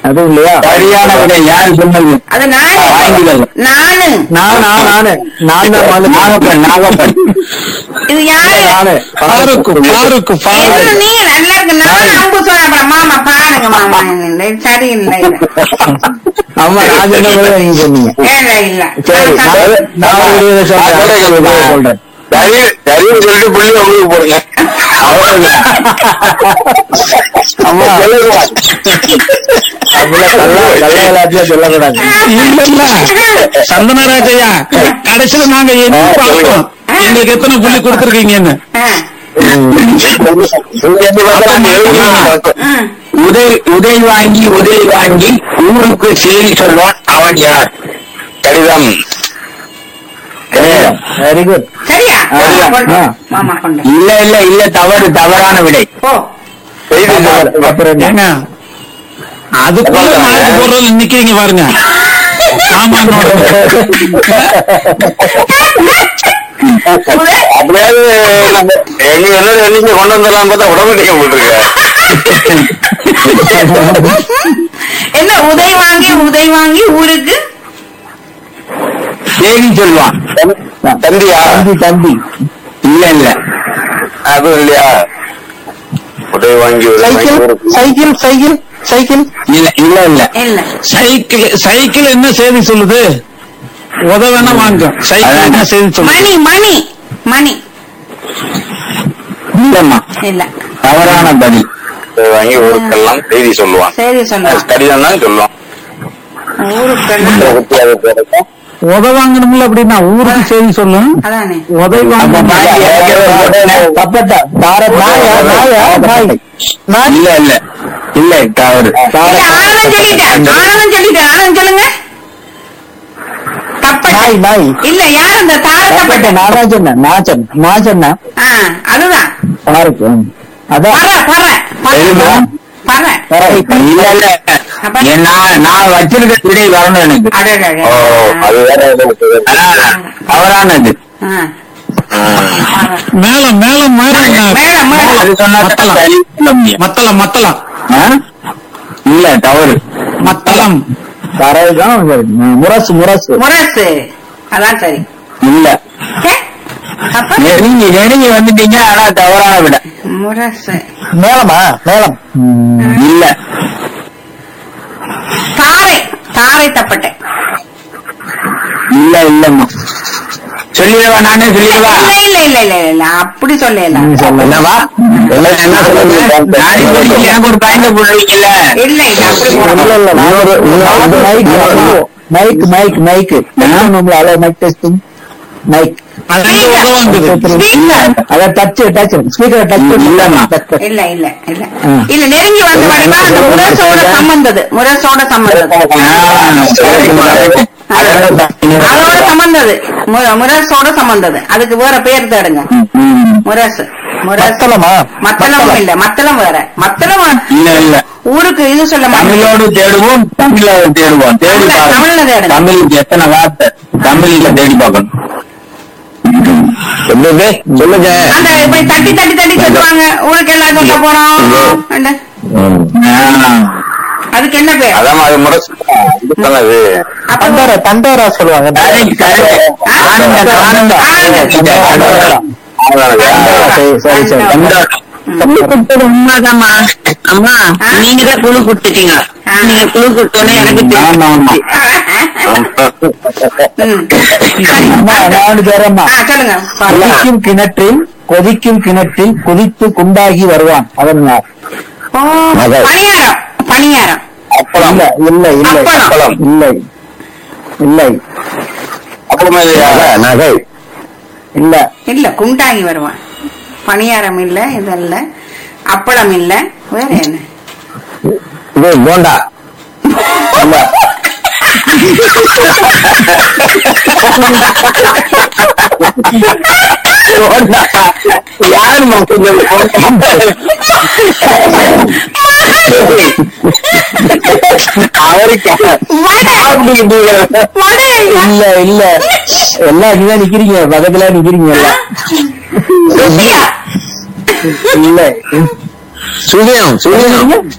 அது இல்லையா சரியான விடை யாரு சொன்னது அது நானு வாங்கிக்கல. நானு நான் நான் நானு நான் தான் முதல்ல. நாகப்பன் நாகப்பன் இது யாரு நானு பாருக்கு பாருக்கு இது பாருக்கு நீங்க நல்லா இருக்கு நான் அம்பு சொன்னேன் அப்புறம் மாமா பாருங்க மாமா இல்லை, சரியில்லை இது. ஆமா நான் சொன்ன போது நீங்க சொன்னீங்க இல்ல இல்ல சரி நான் நான் நான் ஒரு இதை சொல்றேன் நான் சொல்றேன் சரி சரின்னு சொல்லிட்டு புள்ளி உங்களுக்கு போடுங்க ஆமா. அப்படிலாம் கள்ள கள்ள விளையாட்டுல சொல்லக்கூடாது இல்ல சந்தனராஜையா கடைசியில நாங்க என்ன பார்ப்போம் எங்களுக்கு எத்தனை புள்ளி கொடுத்துருக்கீங்கன்னு ஆ. ம். உதவி உதவி வாங்கி உதவி வாங்கி ஊருக்கு செய்தி சொல்வான் அவன் யார் கடிதம் வெரி குட் சரியா ஆ, கொண்டு. ஆ. மாமா கொண்டு இல்ல இல்ல இல்ல தவறு தவறான விடை ஓ செய்தி சொல்வான். அப்புறம் என்ன? ஏங்க அதுக்குள்ள நாளைக்கு போடுறது நிக்கிறீங்க பாருங்க ஆமாண்ணோட அப்படியாவது நம்ம எங்க எல்லாரும் எண்ணிக்கை கொண்டு வந்துடலாம் பார்த்தா உடம்புட்டிக்க போட்டுருக்க என்ன உதவி வாங்கி உதவி வாங்கி ஊருக்கு செய்தி சொல்வான் தந்தியா தம்பி தம்பி இல்ல இல்ல அதுவும் இல்லையா உதவி வாங்கி உதவி வாங்கி சைக்கிள் ஊருக்கு- சைக்கிள் சைக்கிள் சைக்கிள் இல்ல இல்ல இல்ல இல்ல சைக்கிள் சைக்கிள் என்ன செய்தி சொல்லுது உதவனா வாங்க சைக்கிள் என்ன செய்தி சொல்லுது மணி மணி மணி இல்லம்மா இல்ல தவறான பதில் உதவி வாங்கி ஊருக்கெல்லாம் செய்தி சொல்லுவான் சரி சொல்லுவான் கடிதம் தான் சொல்லுவான் ஊருக்கு உதவாங்கணும்ல அப்படின்னா ஊருக்கு செய்தி சொல்லும் அதானே உதவி அப்ப வாங்க பாய் ஏற்கனவே தப்பட்டா தார நாயா நாயா நாய் நாய் இல்ல இல்ல இல்ல தவறு இல்ல, ஆனந்தம் சொல்லிட்டேன் ஆனந்தம் சொல்லிட்டேன் ஆனந்தம் சொல்லுங்க நாய் தப்பட்ட நாய் இல்ல யார் அந்த தார தப்பட்டா தப்பட்ட நான் தான் சொன்னேன் நான் சொன்னேன் நான் சொன்னேன் ஆ அதுதான் பாருக்கு அதான் பற பற தெரியுமா? பற பற இல்ல இல்ல ஏன் நான் நான் வச்சிருக்க விடை வரணும் எனக்கு அடடட. அது வேற தவறானது ஆ. மேலம் மேலம் மேலம் மேடம் மேடம் அது சொன்னா மத்தளம். சரி சொல்ல முடியும். மத்தளம் மத்தளம் ஆ? இல்ல தவறு மத்தளம் தரவுதான் முரசு முரசு முரசு அதான் சரி இல்ல ஏ? அப்ப நெருங்கி நெருங்கி வந்துட்டீங்க ஆனா தவறான விட முரசு மேலமா மேலம் இல்ல தாரை தாரை தப்பட்டை இல்ல இல்லம்மா சொல்லிடவா நானே சொல்லிடவா இல்ல இல்ல இல்ல இல்ல இல்ல அப்படி சொல்லல என்னவா எல்லாம் என்ன சொல்லுங்க நாளைக்கு வரைக்கும் எனக்கு ஒரு பயந்த போடுவீங்கல்ல இல்ல இல்ல அப்படி போட இல்ல இல்ல நான் ஒரு மைக் மைக் மைக் மைக் நம்மள அல மைக் டெஸ்டிங் மைக் அது உதவாங்குது ஸ்பீக்கர் அத டச் டச் ஸ்பீக்கர் டச் இல்லம்மா. இல்ல இல்ல இல்ல ஆ. இல்ல நெருங்கி வந்து வடிவா அந்த முரசோட சம்பந்தது முரசோட சம்பந்தது அதோட சம்பந்தது மு- முரசோட சம்பந்தது அதுக்கு வேற பேர் தேடுங்க முரசு முரசு மத்தளமா மத்தளமும் இல்ல மத்தளம் வேற மத்தளம் இல்ல இல்ல ஊருக்கு இது சொல்ல மாட்டேன் தமிழோடு தேடுவோம் தமிழ்ல தேடுவோம் தேடி தமிழ்ல- பார்க்கணும். தமிழ்ல தேடுங்க. தமிழுக்கு எத்தனை வார்த்தை தமிழ்ல தேடி பார்க்கணும் சொல்லுங்க சொல்லுங்க அந்த இப்படி தட்டி தட்டி தட்டி சொல்லுவாங்க ஊருக்கு எல்லாம் சொல்ல போறோம் அண்ட. அதுக்கு என்ன பேர் அதான் அது முரசு இது சொன்னது அப்ப தண்டோரா தண்டோரா சொல்லுவாங்க correct, correct. ஆனந்த, ஆனந்த. சரி சரி சரி கொண்டாட்டம். உண்மைதாம்மா அம்மா ஆ? நீங்க தான் குழு கொடுத்துட்டீங்க ஆ. நீங்க குழு கொடுத்தோன்னே எனக்கு ஆமா, ஆமா. ம். சரி. அம்மா, நான் தரேம்மா ஆ, சொல்லுங்க பாருங்க. கொதிக்கும் கிணற்றில் கொதிக்கும் கிணற்றில் குதித்து குண்டாகி வருவான் அவன் யார் ஓ, பணியாரம் பணியாரம் அப்பளம் இல்ல இல்ல இல்லை அப்பளம். இல்லை இல்லை அப்பளம் இல்லையா? நகை இல்ல இல்ல குண்டாகி வருவான் பணியாரம் இல்ல இதல்ல அப்பளம் இல்ல வேற என்ன இது போண்டா இல்ல போண்டா யாருமா கொஞ்சம் அவருக்கு சாப்பிட்டுக்கிட்டு வடை இல்ல இல்ல எல்லாம் இங்கதான் நிக்கிறீங்க பக்கத்துல நிக்கிறீங்க எல்லாம் ருசியா இல்ல சுழியம் சுழியம்